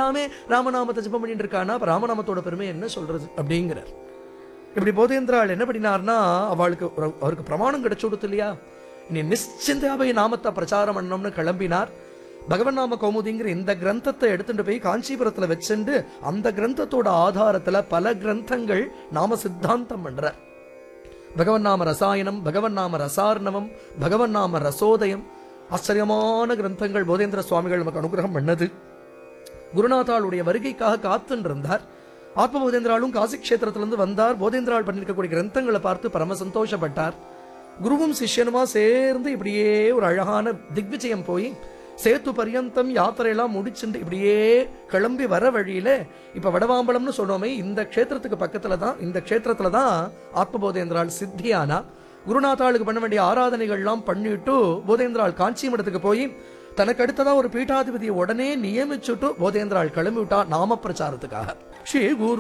எல்லாமே ராமநாமத்தை ஜெபம் பண்ணிட்டு இருக்கானா அப்ப ராமநாமத்தோட பெருமை என்ன சொல்றது அப்படிங்கிறார் இப்படி போதேந்திராள் என்ன பண்ணினார்னா அவளுக்கு ஒரு- அவருக்கு பிரமாணம் கிடைச்சு கொடுத்து இல்லையா இனி நிశ్చింతயாவை நாமத்தை பிரச்சாரம் பண்ணணும்னு கிளம்பினார் பகவன் நாம கௌமுதிங்கிற இந்த கிரந்தத்தை எடுத்துட்டு போய் காஞ்சிபுரத்துல வச்சுண்டு அந்த கிரந்தத்தோட ஆதாரத்துல பல கிரந்தங்கள் நாம சித்தாந்தம் பண்றார் பகவன் நாம ரசாயனம் பகவன் நாம ரசார்ணவம் பகவன் நாம ரசோதயம் ஆச்சரியமான கிரந்தங்கள் போதேந்திர சுவாமிகள் நமக்கு அனுகிரகம் பண்ணது குருநாதாளுடைய வருகைக்காக காத்துன்னு இருந்தார் ஆத்ம போதேந்திராலும் காசி கஷேத்திரத்திலிருந்து வந்தார் போதேந்திராள் பண்ணிருக்கக்கூடிய கிரந்தங்களை பார்த்து பரம சந்தோஷப்பட்டார் குருவும் சிஷ்யனுமா சேர்ந்து இப்படியே ஒரு அழகான திக்விஜயம் போய் சேத்து பரியந்தம் யாத்திரையெல்லாம் முடிச்சுட்டு இப்படியே கிளம்பி வர வழியில இப்ப வடவாம்பலம்னு சொன்னோமே இந்த க்ஷேத்திரத்துக்கு பக்கத்துல தான் இந்த க்ஷேத்திரத்துல தான் ஆத்மபோதேந்திராள் சித்தியானா குருநாதாளுக்கு பண்ண வேண்டிய ஆராதனைகள்லாம் பண்ணிட்டு போதேந்திராள் காஞ்சி மடத்துக்கு போய் தனக்கு அடுத்ததா ஒரு பீட்டாதிபதியை உடனே நியமிச்சுட்டு போதேந்திராள் கிளம்பி விட்டா நாம பிரச்சாரத்துக்காக ஸ்ரீ குரு